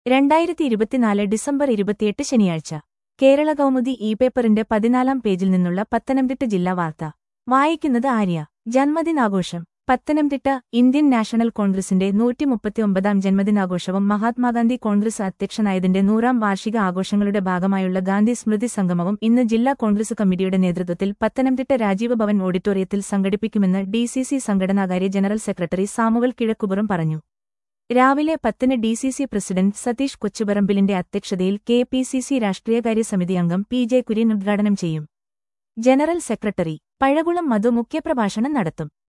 രണ്ടായിരത്തി ഇരുപത്തിനാല് ഡിസംബർ ഇരുപത്തിയെട്ട് ശനിയാഴ്ച കേരള കൗമുദി ഇ പേപ്പറിന്റെ പതിനാലാം പേജിൽ നിന്നുള്ള പത്തനംതിട്ട ജില്ലാ വാർത്ത വായിക്കുന്നത് ആര്യ ജന്മദിനാഘോഷം പത്തനംതിട്ട ഇന്ത്യൻ നാഷണൽ കോൺഗ്രസിന്റെ നൂറ്റിമുപ്പത്തിയൊമ്പതാം ജന്മദിനാഘോഷവും മഹാത്മാഗാന്ധി കോൺഗ്രസ് അധ്യക്ഷനായതിന്റെ നൂറാം വാർഷിക ആഘോഷങ്ങളുടെ ഭാഗമായുള്ള ഗാന്ധി സ്മൃതി സംഗമവും ഇന്ന് ജില്ലാ കോൺഗ്രസ് കമ്മിറ്റിയുടെ നേതൃത്വത്തിൽ പത്തനംതിട്ട രാജീവ് ഭവൻ ഓഡിറ്റോറിയത്തിൽ സംഘടിപ്പിക്കുമെന്ന് ഡിസിസി സംഘടനാകാര്യ ജനറൽ സെക്രട്ടറി സാമുവൽ കിഴക്കുപുറം പറഞ്ഞു രാവിലെ പത്തിന് ഡിസിസി പ്രസിഡന്റ് സതീഷ് കൊച്ചുപറമ്പിലിന്റെ അധ്യക്ഷതയിൽ കെ പി സി സി രാഷ്ട്രീയകാര്യ സമിതി അംഗം പി ജെ കുര്യൻ ഉദ്ഘാടനം ചെയ്യും ജനറൽ സെക്രട്ടറി പഴകുളം മധു മുഖ്യപ്രഭാഷണം നടത്തും